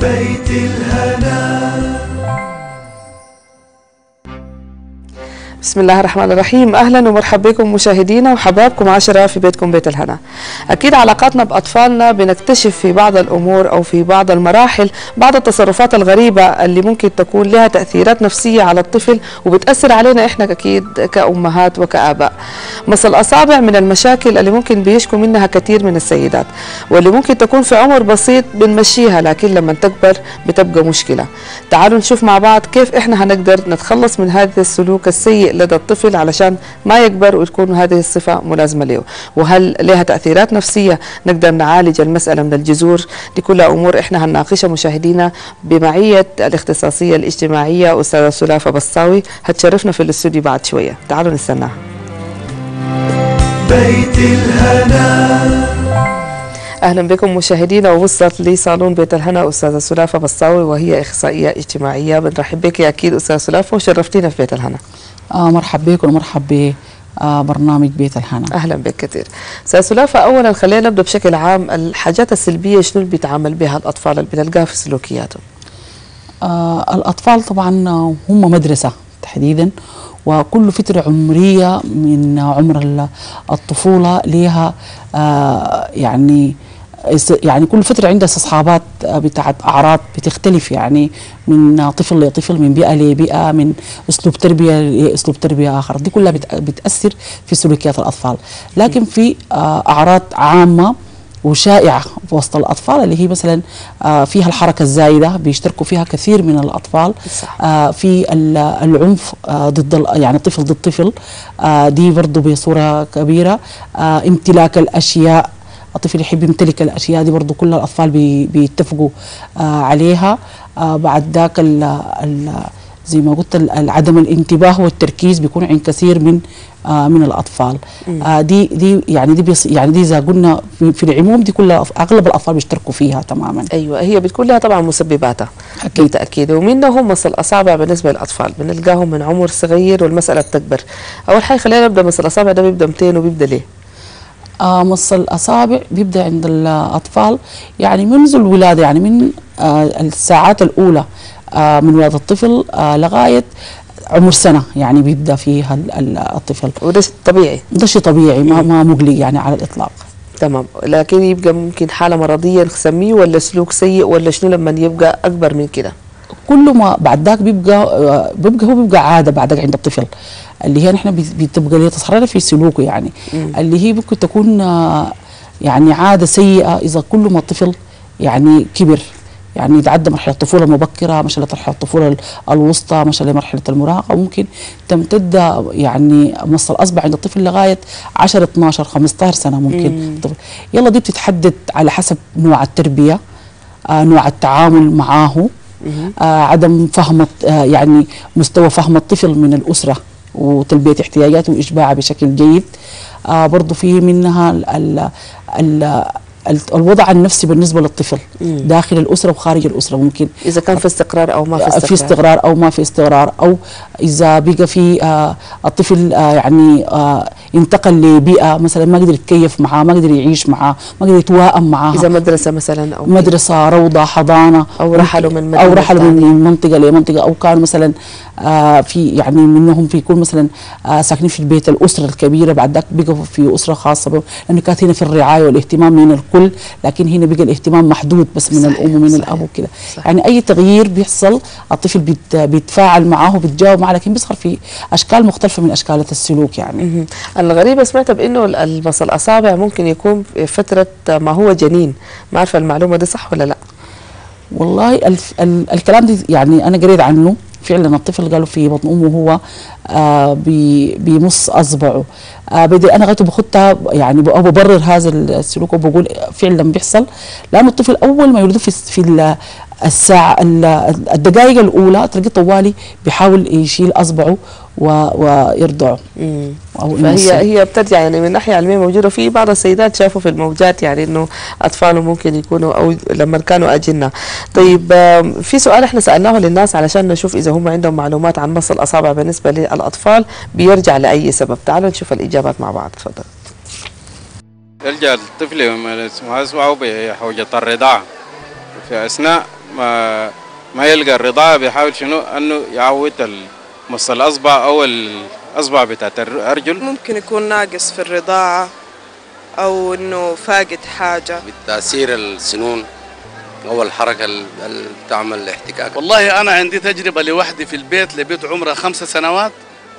بيت الهنا بسم الله الرحمن الرحيم اهلا ومرحبا بكم مشاهدينا وحبابكم عشرة في بيتكم بيت الهنا اكيد علاقاتنا باطفالنا بنكتشف في بعض الامور او في بعض المراحل بعض التصرفات الغريبه اللي ممكن تكون لها تاثيرات نفسيه على الطفل وبتاثر علينا احنا اكيد كامهات وكاباء مس الاصابع من المشاكل اللي ممكن بيشكوا منها كثير من السيدات واللي ممكن تكون في عمر بسيط بنمشيها لكن لما تكبر بتبقى مشكله تعالوا نشوف مع بعض كيف احنا هنقدر نتخلص من هذا السلوك السيء لدى الطفل علشان ما يكبر وتكون هذه الصفة ملازمة له وهل لها تأثيرات نفسية نقدر نعالج المسألة من الجذور دي كلها أمور إحنا هنناقشها مشاهدينا بمعية الاختصاصية الاجتماعية أستاذة سلافة بسطاوي هتشرفنا في الاستوديو بعد شوية تعالوا نستناها بيت الهنا اهلا بكم مشاهدينا ووصلت لصالون بيت الهنا استاذه سلافه بسطاوي وهي اخصائيه اجتماعيه بنرحب بك اكيد استاذه سلافه وشرفتينا في بيت الهنا آه مرحب بكم ومرحب ببرنامج بيت الهنا اهلا بك كثير استاذ سلافه اولا خلينا نبدا بشكل عام الحاجات السلبيه شنو اللي بيتعامل بها الاطفال اللي بنلقاها في سلوكياتهم آه الأطفال طبعا هم مدرسة تحديدا وكل فترة عمرية من عمر ال- الطفولة لها آه يعني است- يعني كل فترة عندها استصحابات آه، بتاعت أعراض بتختلف يعني من طفل لطفل من بيئة لبيئة من أسلوب تربية لأسلوب تربية آخر دي كلها بت- بتأثر في سلوكيات الأطفال لكن في آه، أعراض عامة وشائعة في وسط الأطفال اللي هي مثلا آه، فيها الحركة الزايدة بيشتركوا فيها كثير من الأطفال صح. آه، في ال- العنف آه، ضد ال- يعني طفل ضد طفل آه، دي برضو بصورة كبيرة آه، امتلاك الأشياء الطفل يحب يمتلك الأشياء دي برضو كل الأطفال بي- بيتفقوا آه، عليها آه، بعد ذاك ال- ال- زي ما قلت ال- عدم الانتباه والتركيز بيكون عند كثير من آه، من الاطفال آه، دي دي يعني دي بيص يعني دي اذا قلنا في, في العموم دي كلها اغلب الاطفال بيشتركوا فيها تماما ايوه هي بتكون لها طبعا مسبباتها أكيد. بالتاكيد ومنهم مس الاصابع بالنسبه للاطفال بنلقاهم من عمر صغير والمساله بتكبر اول حاجه خلينا نبدا مس الاصابع ده بيبدا متين وبيبدا ليه آه مص الأصابع بيبدأ عند الأطفال يعني منذ الولادة يعني من آه الساعات الأولى آه من ولادة الطفل آه لغاية عمر سنة يعني بيبدأ فيها ال- ال- الطفل وده طبيعي ده شيء طبيعي ما, ما مقلق يعني على الإطلاق تمام لكن يبقى ممكن حاله مرضيه نسميه ولا سلوك سيء ولا شنو لما يبقى اكبر من كده كل ما بعد ذاك بيبقى آه، بيبقى هو بيبقى عاده بعد ذاك عند الطفل اللي هي نحن بت- بتبقى لها تتحرر في سلوكه يعني اللي هي ممكن تكون آه، يعني عاده سيئه اذا كل ما الطفل يعني كبر يعني يتعدى مرحله الطفوله المبكره مشى لمرحله الطفوله ال- الوسطى مشى لمرحله المراهقه ممكن تمتد يعني مص الاصبع عند الطفل لغايه 10 12 15 سنه ممكن الطفل يلا دي بتتحدد على حسب نوع التربيه آه نوع التعامل معاه آه عدم فهم الط- آه يعني مستوى فهم الطفل من الأسرة وتلبية احتياجاته وإشباعها بشكل جيد آه برضو في منها ال ال ال ال الوضع النفسي بالنسبة للطفل داخل الأسرة وخارج الأسرة ممكن اذا كان في استقرار او ما في استقرار في استقرار او ما في استقرار او اذا بقى في آه الطفل آه يعني آه انتقل لبيئه مثلا ما قدر يتكيف معاه ما قدر يعيش معاه ما قدر يتواءم معاها اذا مدرسه مثلا او مدرسة روضة حضانة أو رحلوا من أو مدينة رحلوا من ثانية. منطقة لمنطقة أو كانوا مثلا آه في يعني منهم في يكون مثلا آه ساكنين في البيت الأسرة الكبيرة بعد ذاك بقوا في أسرة خاصة بهم لأنه كانت هنا في الرعاية والاهتمام من الكل لكن هنا بقى الاهتمام محدود بس من صحيح، الأم ومن صحيح، الأب وكده صحيح. يعني أي تغيير بيحصل الطفل بيت بيتفاعل معاه وبيتجاوب معاه لكن بيظهر في أشكال مختلفة من أشكال السلوك يعني مهم. الغريبة سمعت بأنه ال- المصل الأصابع ممكن يكون في فترة ما هو جنين ما عارفة المعلومة دي صح ولا لا والله الف ال الكلام ده يعني انا قريت عنه فعلا الطفل قالوا في بطن امه هو آه بي بيمص اصبعه آه بدي انا غايته باخدها يعني ب- أو ببرر هذا السلوك وبقول فعلا بيحصل لانه الطفل اول ما يولده في في ال- الساعه ال- الدقائق الاولى تلقى طوالي بيحاول يشيل اصبعه و- ويرضعه مم. او فهي يمصه. هي بترجع يعني من ناحية علمية موجودة في بعض السيدات شافوا في الموجات يعني انه اطفالهم ممكن يكونوا او لما كانوا اجنة طيب آم، في سؤال احنا سألناه للناس علشان نشوف اذا هم عندهم معلومات عن مص الاصابع بالنسبة للاطفال بيرجع لاي سبب تعالوا نشوف الاجابات مع بعض تفضل يلجأ الطفل يوم اسمه أسمعه بحوجة الرضاعة في أثناء ما ما يلقى الرضاعة بيحاول شنو انه يعود مص الاصبع او الاصبع بتاعت الارجل ممكن يكون ناقص في الرضاعة أو إنه فاقد حاجة بالتأثير السنون أو الحركة اللي بتعمل احتكاك والله أنا عندي تجربة لوحدي في البيت لبيت عمرها خمس سنوات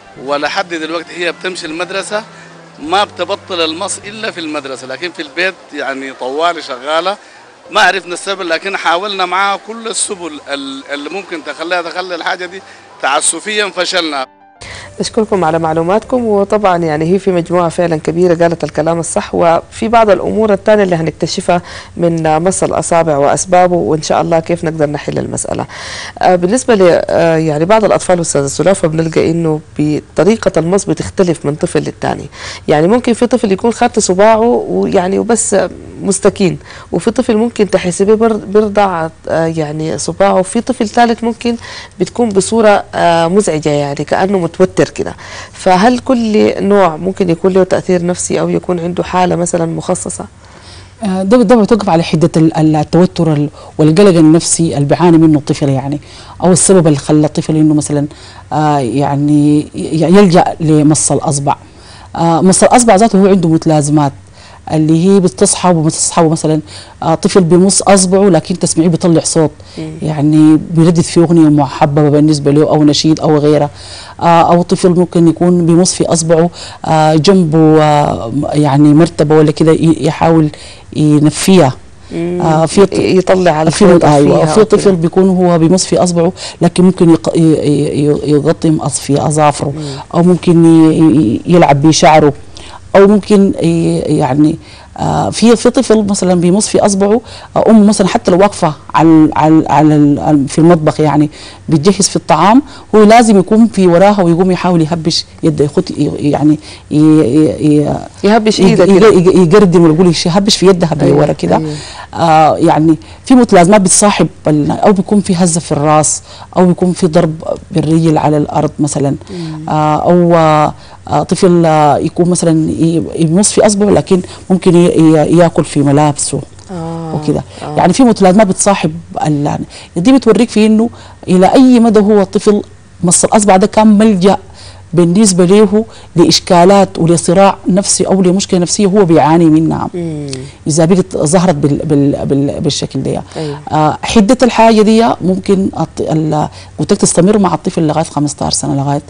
ولحد دلوقتي هي بتمشي المدرسة ما بتبطل المص إلا في المدرسة لكن في البيت يعني طوالي شغالة ما عرفنا السبب لكن حاولنا معاها كل السبل ال- اللي ممكن تخليها تخلي الحاجة دي تعسفيا فشلنا أشكركم على معلوماتكم وطبعا يعني هي في مجموعة فعلا كبيرة قالت الكلام الصح وفي بعض الأمور الثانية اللي هنكتشفها من مص الأصابع وأسبابه وإن شاء الله كيف نقدر نحل المسألة آه، بالنسبة ل آه، يعني بعض الأطفال أستاذ السلافة بنلقى إنه بطريقة المص بتختلف من طفل للتاني يعني ممكن في طفل يكون خدت صباعه ويعني وبس مستكين وفي طفل ممكن تحسبيه بر- بيرضع آه، يعني صباعه وفي طفل ثالث ممكن بتكون بصورة آه، مزعجة يعني كأنه متوتر كده فهل كل نوع ممكن يكون له تأثير نفسي أو يكون عنده حالة مثلا مخصصة آه، ده ده بتوقف على حده ال- ال- التوتر ال- والقلق النفسي اللي بيعاني منه الطفل يعني او السبب اللي خلى الطفل انه مثلا آه يعني ي- يلجا لمص الاصبع آه مص الاصبع ذاته هو عنده متلازمات اللي هي بتصحى وبتصحى مثلا آه طفل بيمص اصبعه لكن تسمعيه بيطلع صوت يعني بيردد في اغنيه محببه بالنسبه له او نشيد او غيره آه او طفل ممكن يكون بيمص في اصبعه آه جنبه آه يعني مرتبه ولا كده ي- يحاول ينفيها آه في ط- يطلع على في الصوت ايوه فيها في أو طفل كده. بيكون هو بيمص في اصبعه لكن ممكن يق... ي- ي- يغطي مقص في اظافره او ممكن ي- ي- يلعب بشعره او ممكن ي- يعني آه في في طفل مثلا بيمص في اصبعه آه امه مثلا حتى لو واقفه على على على ال- في المطبخ يعني بتجهز في الطعام هو لازم يكون في وراها ويقوم يحاول يهبش يده يخط ي- يعني ي- ي- ي- يهبش يق- إيده يق- كده يق- يقردم ويقول يهبش في يدها أيوة، بورا كده أيوة. آه يعني في متلازمات بتصاحب ال- او بيكون في هزه في الراس او بيكون في ضرب بالرجل على الارض مثلا آه او آه آه طفل آه يكون مثلا ي- يمص في اصبعه لكن ممكن ي- ي- ياكل في ملابسه آه. وكده يعني في متلازمات بتصاحب ال- دي بتوريك في انه الى اي مدى هو الطفل مص الاصبع ده كان ملجا بالنسبه له لاشكالات ولصراع نفسي او لمشكله نفسيه هو بيعاني منها اذا بقت ظهرت بال بال بال بالشكل ده أيوة. آه حده الحاجه دي ممكن الط- ال- قلت لك تستمر مع الطفل لغايه 15 سنه لغايه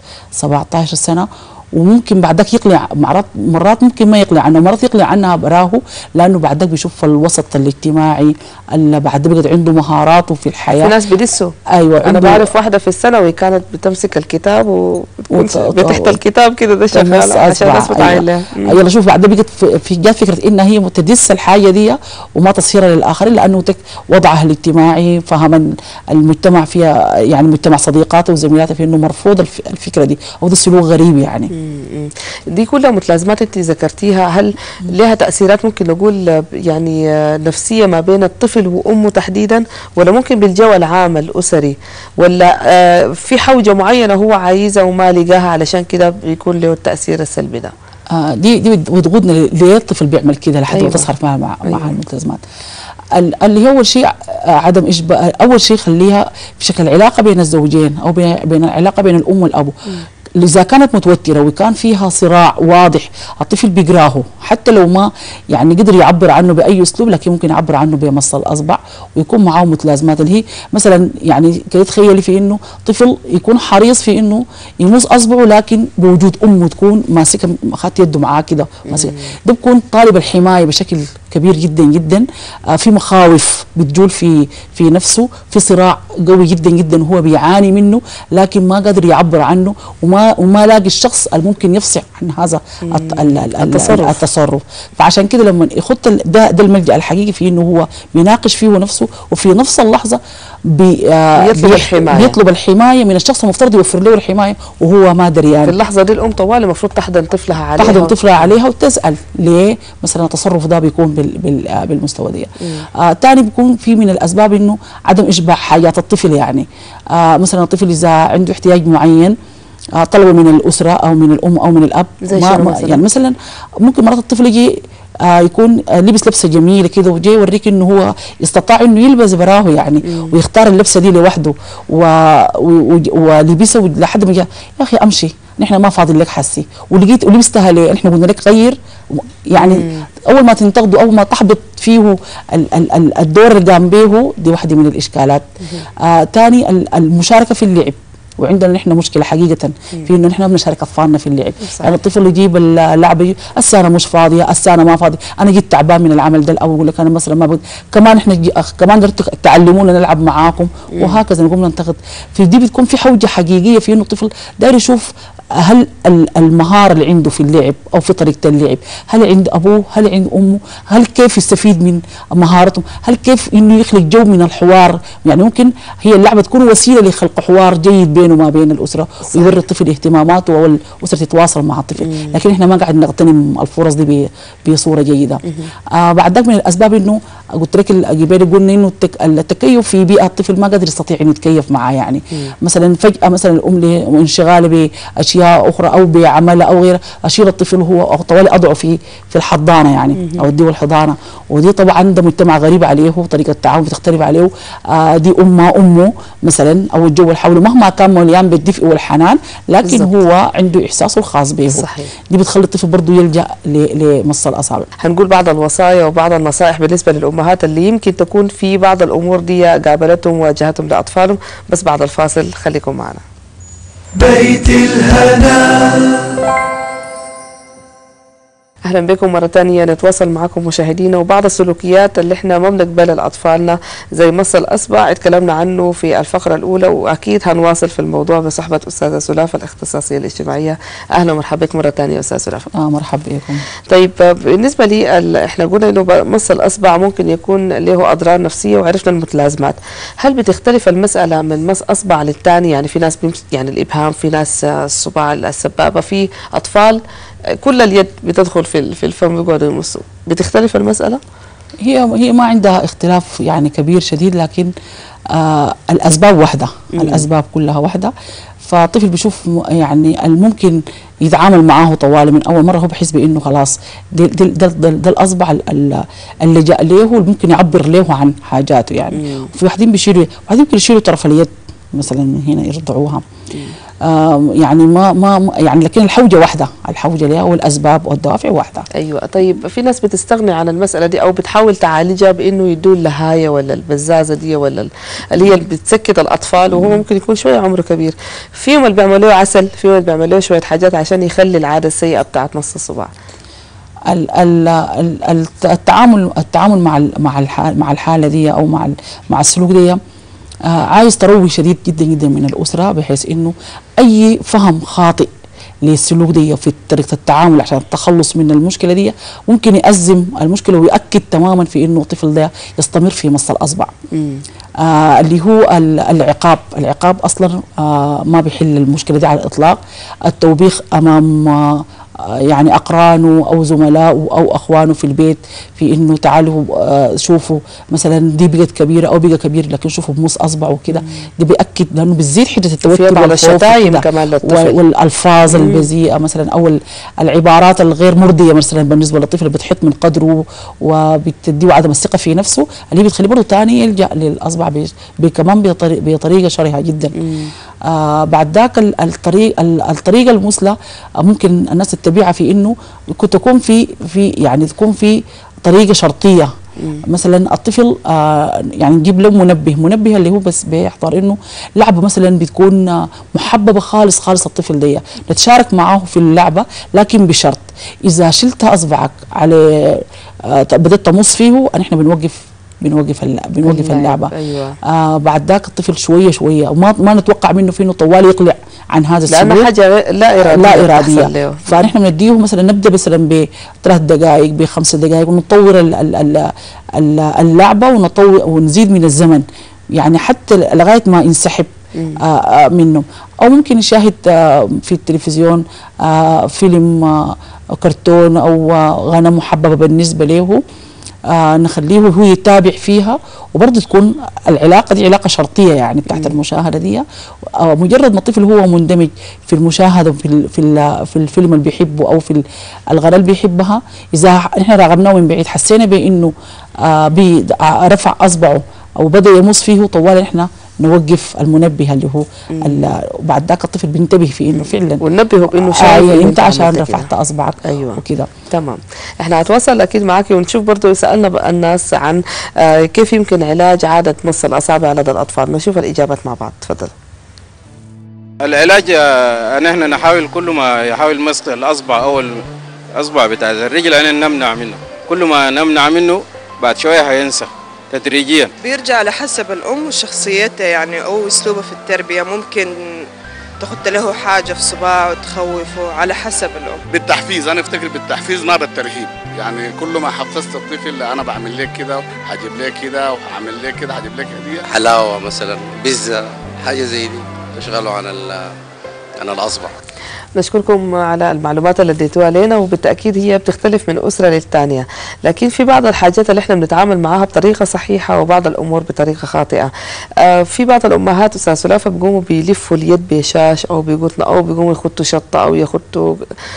17 سنه وممكن بعدك يقلع مرات مرات ممكن ما يقلع عنها مرات يقلع عنها براه لانه بعدك بيشوف الوسط الاجتماعي اللي بعد بقت عنده مهاراته في الحياه في ناس بدسوا ايوه انا عنده- بعرف واحده في الثانوي كانت بتمسك الكتاب وبتكون وت- بتحت وت- الكتاب كده ده تمس شغال عشان أصبع. الناس بتعاين أيوة. لها مم. يلا شوف بعد بقت في, في جات فكره انها هي تدس الحاجه دي وما تصيرها للاخرين لانه تك وضعها الاجتماعي فهم المجتمع فيها يعني مجتمع صديقاته وزميلاته في انه مرفوض الف- الفكره دي او ده سلوك غريب يعني مم. دي كلها متلازمات انت ذكرتيها هل لها تاثيرات ممكن نقول آه، يعني آه، نفسيه ما بين الطفل وامه تحديدا ولا ممكن بالجو العام الاسري ولا آه، في حوجه معينه هو عايزها وما لقاها علشان كده بيكون له التاثير السلبي ده آه دي دي بتغضنا ليه الطفل بيعمل كده لحد أيوة. ما تصهر مع مع, أيوة. مع الملتزمات ال- اللي هو اول شيء آه، عدم اشباع اول شيء خليها في شكل العلاقه بين الزوجين او بين بين العلاقه بين الام والاب اذا كانت متوتره وكان فيها صراع واضح الطفل بيقراه حتى لو ما يعني قدر يعبر عنه باي اسلوب لكن ممكن يعبر عنه بمص الاصبع ويكون معاه متلازمات اللي هي مثلا يعني كده تخيلي في انه طفل يكون حريص في انه يمص اصبعه لكن بوجود امه تكون ماسكه اخذت يده معاه كده ماسكه ده بيكون طالب الحمايه بشكل كبير جدا جدا آه في مخاوف بتجول في في نفسه في صراع قوي جدا جدا هو بيعاني منه لكن ما قادر يعبر عنه وما وما لاقي الشخص الممكن يفصح عن هذا الت- ال- ال- ال- التصرف. التصرف فعشان كده لما يخط ال- ده ده الملجا الحقيقي في انه هو بيناقش فيه نفسه وفي نفس اللحظه بي آه يطلب بيح- الحماية. يطلب الحمايه من الشخص المفترض يوفر له الحمايه وهو ما دريان في يعني اللحظه دي الام طوال المفروض تحضن طفلها عليها تحضن طفلها عليها وتسال ليه مثلا التصرف ده بيكون بال بال آه بالمستوى دي آه تاني بيكون في من الاسباب انه عدم اشباع حاجات الطفل يعني آه مثلا الطفل اذا عنده احتياج معين آه طلبه من الاسره او من الام او من الاب زي ما شنو ما- مثلاً؟ يعني مثلا ممكن مرات الطفل يجي آه يكون آه لبس لبسه جميله كده وجاي يوريك انه هو استطاع انه يلبس براه يعني ويختار اللبسه دي لوحده و... و... و... ولبسه لحد ما جاء يا اخي امشي نحن ما فاضي لك حسي ولقيت ولبستها ليه؟ نحن قلنا لك غير يعني اول ما تنتقدوا اول ما تحبط فيه ال- ال- ال- الدور اللي قام به دي واحده من الاشكالات آه تاني ال- المشاركه في اللعب وعندنا نحن مشكله حقيقه في انه نحن ما بنشارك اطفالنا في اللعب صحيح. يعني الطفل يجيب اللعبه يجي هسه انا مش فاضيه هسه انا ما فاضي انا جيت تعبان من العمل ده الاول يقول لك انا مثلا ما بقدر كمان احنا جي أخ كمان درتوا تعلمونا نلعب معاكم وهكذا نقوم ننتقد في دي بتكون في حوجه حقيقيه في انه الطفل داير يشوف هل ال- المهاره اللي عنده في اللعب او في طريقه اللعب هل عند ابوه هل عند امه هل كيف يستفيد من مهارتهم هل كيف انه يخلق جو من الحوار يعني ممكن هي اللعبه تكون وسيله لخلق حوار جيد بينه وما بين الاسره ويوري الطفل اهتماماته والاسره تتواصل مع الطفل لكن احنا ما قاعد نغتنم الفرص دي ب- بصوره جيده آه بعد ذلك من الاسباب انه قلت لك الجبالي قلنا انه التك التكيف في بيئه الطفل ما قادر يستطيع انه يتكيف معها يعني مثلا فجاه مثلا الام ل- انشغاله باشياء اخرى او بعملها او غيرها اشيل الطفل هو أو طوالي اضعه في في الحضانه يعني او اديه الحضانه ودي طبعا ده مجتمع غريب عليه طريقه التعامل بتختلف عليه آه دي امه امه مثلا او الجو اللي حوله مهما كان مليان بالدفء والحنان لكن بالضبط. هو عنده احساسه الخاص به صحيح. دي بتخلي الطفل برضه يلجا ل- لمص الاصابع هنقول بعض الوصايا وبعض النصائح بالنسبة للأمهات اللي يمكن تكون في بعض الأمور دي قابلتهم وواجهتهم لأطفالهم بس بعد الفاصل خليكم معنا بيت الهنا اهلا بكم مره تانية نتواصل معكم مشاهدينا وبعض السلوكيات اللي احنا ما بنقبلها لاطفالنا زي مص الاصبع اتكلمنا عنه في الفقره الاولى واكيد هنواصل في الموضوع بصحبه استاذه سلافه الاختصاصيه الاجتماعيه اهلا ومرحبا بك مره تانية استاذ سلافه اه مرحبا بكم طيب بالنسبه لي ال- احنا قلنا انه ب- مص الاصبع ممكن يكون له اضرار نفسيه وعرفنا المتلازمات هل بتختلف المساله من مص اصبع للثاني يعني في ناس بيمس يعني الابهام في ناس آه، الصباع السبابه في اطفال آه، كل اليد بتدخل في ال- في الفم بيقعدوا يمصوا بتختلف المساله هي هي ما عندها اختلاف يعني كبير شديد لكن آه الاسباب واحده الاسباب كلها واحده فالطفل بيشوف م- يعني الممكن يتعامل معاه طوال من اول مره هو بحس بانه خلاص ده ده ده, ده, ده الاصبع ال- ال- اللي جاء له اللي ممكن يعبر له عن حاجاته يعني في واحدين بيشيلوا واحدين ممكن يشيلوا طرف اليد مثلا من هنا يرضعوها آه يعني ما ما ما- يعني لكن الحوجه واحده الحوجه لها والاسباب والدوافع واحده ايوه طيب في ناس بتستغني عن المساله دي او بتحاول تعالجها بانه يدوا اللهايه ولا البزازه دي ولا ال- اللي هي اللي بتسكت الاطفال وهو ممكن يكون شويه عمره كبير فيهم اللي بيعملوا عسل فيهم اللي بيعملوا شويه حاجات عشان يخلي العاده السيئه بتاعت نص الصباع ال- ال- ال- ال- التعامل التعامل مع ال- مع الحال مع الحاله دي او مع ال- مع السلوك دي آه، عايز تروي شديد جدا جدا من الاسره بحيث انه اي فهم خاطئ للسلوك دي في طريقه التعامل عشان التخلص من المشكله دي ممكن يأزم المشكله ويأكد تماما في انه الطفل ده يستمر في مص الاصبع آه اللي هو ال- العقاب العقاب اصلا آه ما بيحل المشكله دي على الاطلاق التوبيخ امام آه يعني اقرانه او زملائه او اخوانه في البيت في انه تعالوا آه شوفوا مثلا دي بقت كبيره او بقى كبير لكن شوفوا بمص اصبعه وكده ده بياكد لانه بتزيد حده التوتر بعض والخوف الشتايم وكده. كمان للطفل. و- والالفاظ البذيئه مثلا او ال- العبارات الغير مرضيه مثلا بالنسبه للطفل اللي بتحط من قدره وبتديه عدم الثقه في نفسه اللي بتخليه برضه ثاني يلجا للاصبع ب- ب- كمان بطري- بطريقه شرهه جدا آه بعد ذاك ال- الطريق ال- الطريقه المثلى آه، ممكن الناس تتبعها في انه كنت تكون في في يعني تكون في طريقه شرطيه مثلا الطفل آه يعني نجيب له منبه منبه اللي هو بس بيحضر انه لعبه مثلا بتكون آه، محببه خالص خالص الطفل دي نتشارك معاه في اللعبه لكن بشرط اذا شلت اصبعك على آه بدات تمص فيه نحن بنوقف بنوقف الل- بنوقف اللعبه ايوه آه بعد ذاك الطفل شويه شويه وما ما نتوقع منه في انه طوال يقلع عن هذا السلوك لانه حاجه لا اراديه لا بتحصل اراديه له. فنحن بنديه مثلا نبدا مثلا بثلاث دقائق بخمس دقائق ونطور ال- ال- ال- ال- اللعبه ونطور ونزيد من الزمن يعني حتى لغايه ما ينسحب آه آه منه او ممكن يشاهد آه في التلفزيون آه فيلم آه كرتون او آه غنى محببه بالنسبه له آه نخليه هو يتابع فيها وبرضه تكون العلاقه دي علاقه شرطيه يعني بتاعت المشاهده دي آه مجرد ما الطفل هو مندمج في المشاهده في ال- في ال- في الفيلم اللي بيحبه او في ال- الغناء اللي بيحبها اذا احنا راقبناه من بعيد حسينا بانه آه بي- آه، رفع اصبعه او بدا يمص فيه طوال احنا نوقف المنبه اللي هو ال- وبعد ذاك الطفل بينتبه في انه فعلا وننبهه بانه شايف آه إنه انت عشان عملت كده. رفعت اصبعك أيوة. وكده تمام احنا هتواصل اكيد معك ونشوف برضه سالنا بقى الناس عن آه، كيف يمكن علاج عاده مص الاصابع لدى الاطفال نشوف الاجابات مع بعض تفضل العلاج آه، ان احنا نحاول كل ما يحاول مسك الاصبع او الاصبع بتاع الرجل ان نمنع منه كل ما نمنع منه بعد شويه هينسى تدريجيا بيرجع لحسب الأم وشخصيتها يعني أو أسلوبها في التربية ممكن تحط له حاجة في صباعه وتخوفه على حسب الأم بالتحفيز انا افتكر بالتحفيز ما بالترهيب يعني كل ما حفزت الطفل انا بعمل لك كده هجيب لك كده وهعمل لك كده هجيب لك هديه حلاوه مثلا بيتزا حاجه زي دي تشغله عن ال- عن الاصبع نشكركم على المعلومات اللي اديتوها لنا وبالتاكيد هي بتختلف من اسره للثانيه لكن في بعض الحاجات اللي احنا بنتعامل معها بطريقه صحيحه وبعض الامور بطريقه خاطئه آه في بعض الامهات استاذ سلافه بيقوموا بيلفوا اليد بشاش او بقطن او بيقوموا يخطوا شطه او يخطوا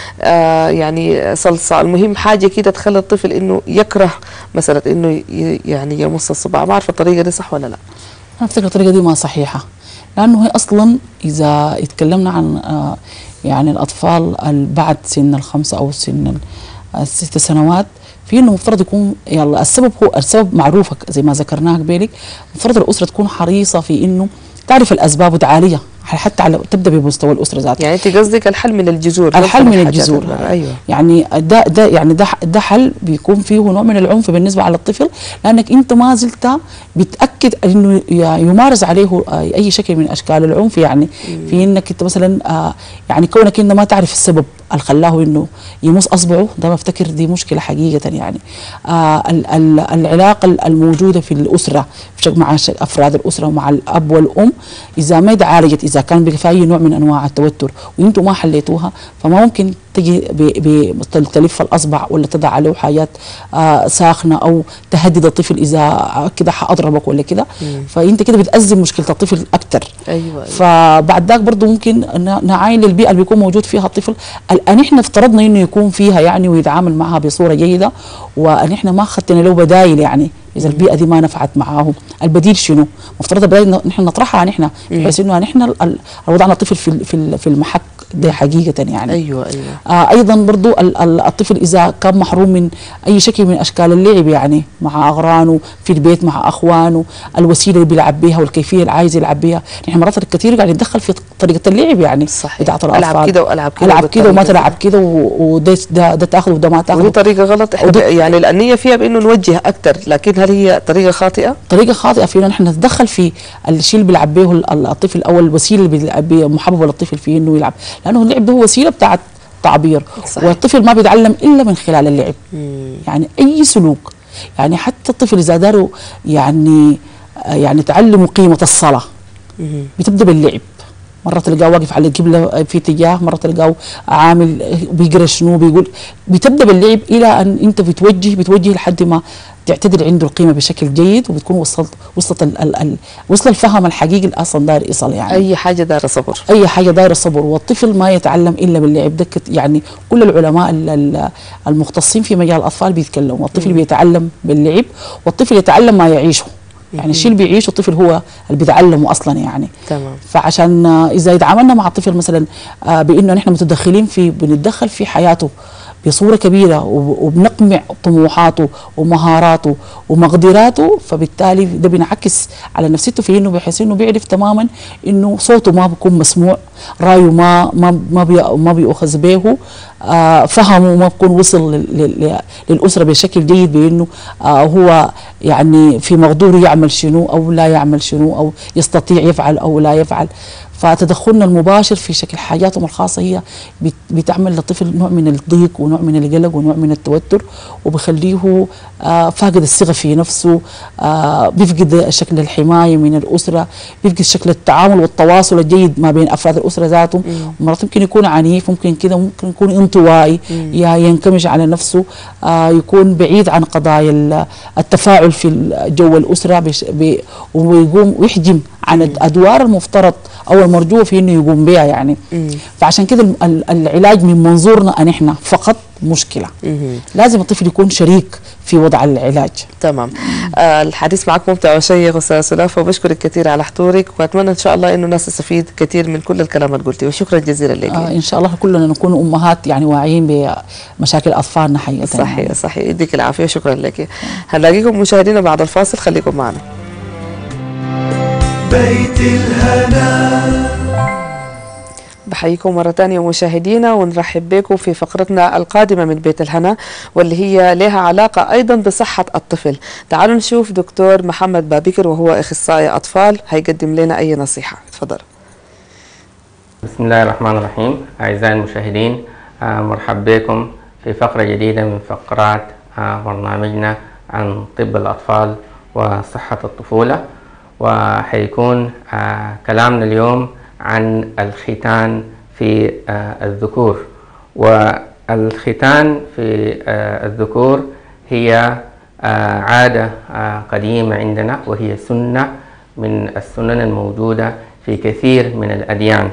آه يعني صلصه المهم حاجه كده تخلي الطفل انه يكره مساله انه ي- يعني يمص الصباع ما اعرف الطريقه دي صح ولا لا انا افتكر الطريقه دي ما صحيحه لانه هي اصلا اذا اتكلمنا عن آه، يعني الاطفال ال- بعد سن الخمسه او سن ال- الست سنوات في انه مفترض يكون يلا السبب هو السبب معروف زي ما ذكرناه قبلك مفترض الاسره تكون حريصه في انه تعرف الاسباب وتعالجها حتى على تبدا بمستوى الاسره ذاتها يعني انت قصدك الحل من الجذور الحل من الحاجات الجذور اللي- ايوه يعني ده ده يعني ده ده حل بيكون فيه نوع من العنف بالنسبه على الطفل لانك انت ما زلت بتاكد انه ي- يمارس عليه آه، اي شكل من اشكال العنف يعني في انك انت مثلا آه، يعني كونك انت ما تعرف السبب اللي خلاه انه يمص اصبعه ده بفتكر دي مشكله حقيقه يعني آه ال- ال- العلاقه ال- الموجوده في الاسره في شك- مع شك- افراد الاسره ومع الاب والام اذا ما تعالجت اذا كان بقى في اي نوع من انواع التوتر وانتم ما حليتوها فما ممكن تجي ب- ب- تلف الاصبع ولا تضع عليه حاجات آه ساخنه او تهدد الطفل اذا كده حاضربك ولا كده فانت كده بتأزم مشكله الطفل اكثر ايوه, أيوة. فبعد ذاك برضه ممكن ن- نعاين للبيئه اللي بيكون موجود فيها الطفل الان احنا افترضنا انه يكون فيها يعني ويتعامل معها بصوره جيده وان احنا ما اخذنا له بدايل يعني اذا البيئه دي ما نفعت معاه البديل شنو؟ مفترض البدايل نحن نطرحها نحن بحيث انه نحن ال- ال- وضعنا الطفل في ال- في ال- في المحك ده حقيقه يعني ايوه ايوه آه ايضا برضو ال- ال- الطفل اذا كان محروم من اي شكل من اشكال اللعب يعني مع اغرانه في البيت مع اخوانه الوسيله اللي بيلعب بيها والكيفيه اللي عايز يلعب بيها نحن مرات كثير قاعد نتدخل في طريقه اللعب يعني صحيح. بتاعت ألعب الاطفال كده وألعب كده العب كده وما بالطريقة تلعب كده و- وده ده, ده تاخذ وده ما ودي تاخذ طريقة غلط احنا ودي- يعني الأنية فيها بأنه نوجه أكثر لكن هل هي طريقة خاطئة؟ طريقه خاطئه فينا نحن نتدخل في الشيء اللي بيلعب به ال- الطفل او الوسيله اللي بيلعب بيه محببه للطفل في انه يلعب لانه اللعب ده هو وسيله بتاعت تعبير صحيح. والطفل ما بيتعلم الا من خلال اللعب يعني اي سلوك يعني حتى الطفل اذا داروا يعني آه، يعني تعلموا قيمه الصلاه بتبدا باللعب مرة تلقاه واقف على القبلة في اتجاه مرة تلقاه عامل بيقرا شنو بيقول بتبدا باللعب الى ان انت بتوجه بتوجه لحد ما تعتدل عنده القيمة بشكل جيد وبتكون وصلت وصلت ال ال ال وصل الفهم الحقيقي اللي اصلا داير يصل يعني أي حاجة دار صبر اي حاجه دايره صبر والطفل ما يتعلم الا باللعب ده كت- يعني كل العلماء ال- ال- المختصين في مجال الاطفال بيتكلموا الطفل بيتعلم باللعب والطفل يتعلم ما يعيشه يعني الشيء اللي بيعيشه الطفل هو اللي بيتعلمه اصلا يعني تمام فعشان آه، اذا يتعاملنا مع الطفل مثلا آه، بانه نحن متدخلين في بنتدخل في حياته بصوره كبيره وب- وبنقمع طموحاته ومهاراته ومقدراته فبالتالي ده بينعكس على نفسيته في انه بحيث انه بيعرف تماما انه صوته ما بيكون مسموع رايه ما ما ما بي ما بيؤخذ به آه فهمه ما بيكون وصل لل- لل- للاسره بشكل جيد بانه آه هو يعني في مقدوره يعمل شنو او لا يعمل شنو او يستطيع يفعل او لا يفعل فتدخلنا المباشر في شكل حياتهم الخاصه هي بت- بتعمل للطفل نوع من الضيق ونوع من القلق ونوع من التوتر وبخليه آه فاقد الثقه في نفسه آه بيفقد شكل الحمايه من الاسره بيفقد شكل التعامل والتواصل الجيد ما بين افراد الاسره ذاتهم مرات ممكن يكون عنيف ممكن كده ممكن يكون انطوائي يا ينكمش على نفسه آه يكون بعيد عن قضايا ال- التفاعل في ال- جو الاسره بش ب- ويقوم ويحجم عن الادوار المفترض او المرجوه في انه يقوم بها يعني فعشان كده ال- ال- العلاج من منظورنا ان احنا فقط مشكله لازم الطفل يكون شريك في وضع العلاج تمام آه الحديث معك ممتع وشيق استاذ سلافه وبشكرك كثير على حضورك واتمنى ان شاء الله انه الناس تستفيد كثير من كل الكلام اللي قلتيه وشكرا جزيلا لك آه ان شاء الله كلنا نكون امهات يعني واعيين بمشاكل اطفالنا حقيقه صحيح صحيح يديك العافيه شكرا لك هنلاقيكم مشاهدينا بعد الفاصل خليكم معنا بيت الهنا بحييكم مرة تانية مشاهدينا ونرحب بكم في فقرتنا القادمة من بيت الهنا واللي هي لها علاقة أيضا بصحة الطفل تعالوا نشوف دكتور محمد بابكر وهو أخصائي أطفال هيقدم لنا أي نصيحة تفضل بسم الله الرحمن الرحيم أعزائي المشاهدين آه، مرحب بكم في فقرة جديدة من فقرات آه، برنامجنا عن طب الأطفال وصحة الطفولة وحيكون آه، كلامنا اليوم عن الختان في آه، الذكور والختان في آه، الذكور هي آه، عادة آه، قديمة عندنا وهي سنة من السنن الموجودة في كثير من الأديان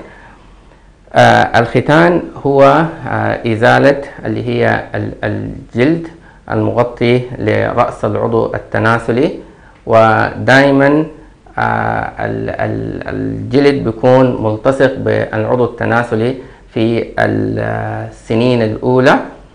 آه الختان هو آه إزالة اللي هي ال- الجلد المغطي لرأس العضو التناسلي ودائما آه ال- ال- الجلد بيكون ملتصق بالعضو التناسلي في السنين الأولى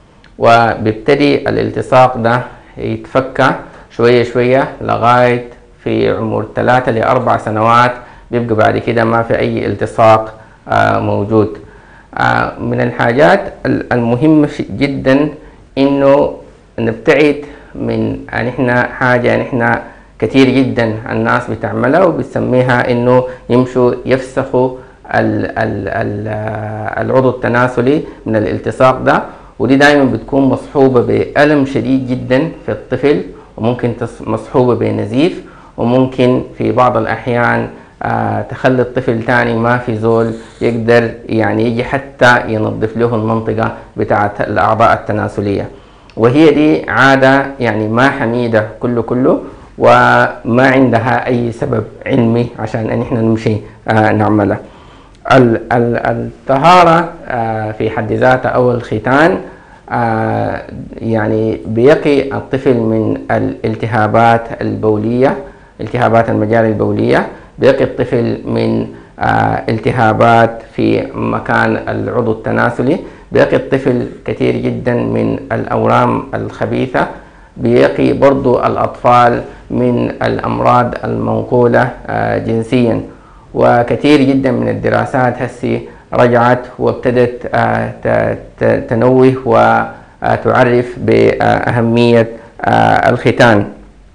وبيبتدي الالتصاق ده يتفكى شوية شوية لغاية في عمر ثلاثة لأربع سنوات بيبقى بعد كده ما في أي التصاق آه، موجود آه، من الحاجات ال- المهمة ش- جدا إنه نبتعد من أن إحنا حاجة نحن كثير جدا الناس بتعملها وبتسميها إنه يمشوا يفسخوا ال ال ال العضو التناسلي من الالتصاق ده ودي دائما بتكون مصحوبة بألم شديد جدا في الطفل وممكن تص- مصحوبة بنزيف وممكن في بعض الأحيان آه تخلي الطفل تاني ما في زول يقدر يعني يجي حتى ينظف له المنطقة بتاعة الأعضاء التناسلية وهي دي عادة يعني ما حميدة كله كله وما عندها أي سبب علمي عشان أن احنا نمشي آه نعملها ال- ال- الطهارة آه، في حد ذاتها أو الختان آه، يعني بيقي الطفل من الالتهابات البولية التهابات المجاري البولية بيقي الطفل من آه، التهابات في مكان العضو التناسلي بيقي الطفل كثير جدا من الأورام الخبيثة بيقي برضو الأطفال من الأمراض المنقولة آه، جنسيا وكثير جدا من الدراسات هسي رجعت وابتدت آه، ت- ت- تنوه وتعرف بأهمية آه، الختان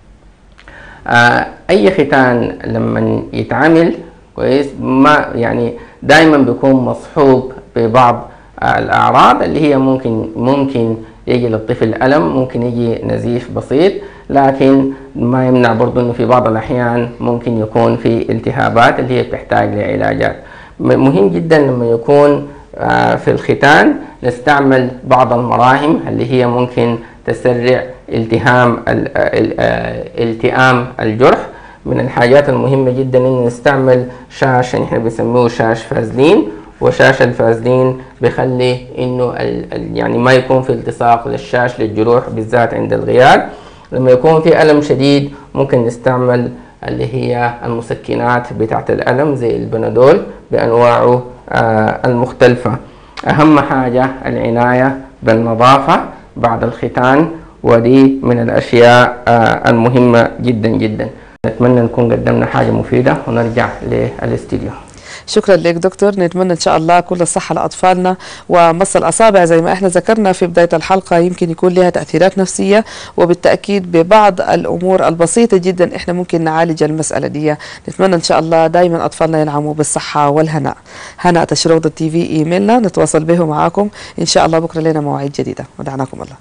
آه، أي ختان لما يتعمل كويس ما يعني دائما بيكون مصحوب ببعض آه، الأعراض اللي هي ممكن ممكن يجي للطفل ألم ممكن يجي نزيف بسيط لكن ما يمنع برضو انه في بعض الاحيان ممكن يكون في التهابات اللي هي بتحتاج لعلاجات م- مهم جدا لما يكون آه، في الختان نستعمل بعض المراهم اللي هي ممكن تسرع التهام ال- ال- آه، التئام الجرح من الحاجات المهمة جدا ان نستعمل شاش اللي احنا بنسميه شاش فازلين وشاش الفازلين بيخلي انه ال- ال- يعني ما يكون في التصاق للشاش للجروح بالذات عند الغيار لما يكون في ألم شديد ممكن نستعمل اللي هي المسكنات بتاعة الألم زي البنادول بأنواعه آه، المختلفة أهم حاجة العناية بالنظافة بعد الختان ودي من الأشياء آه، المهمة جدا جدا نتمنى نكون قدمنا حاجة مفيدة ونرجع للاستديو شكرا لك دكتور نتمنى ان شاء الله كل الصحه لاطفالنا ومص الاصابع زي ما احنا ذكرنا في بدايه الحلقه يمكن يكون لها تاثيرات نفسيه وبالتاكيد ببعض الامور البسيطه جدا احنا ممكن نعالج المساله دي نتمنى ان شاء الله دائما اطفالنا ينعموا بالصحه والهناء هناء تشروط التي في ايميلنا نتواصل به معاكم ان شاء الله بكره لنا مواعيد جديده ودعناكم الله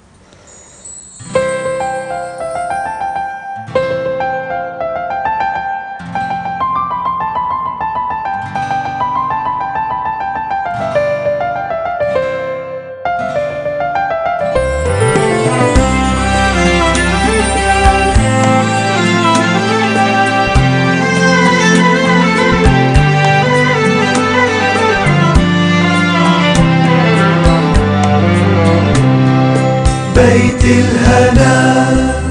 بيت الهنا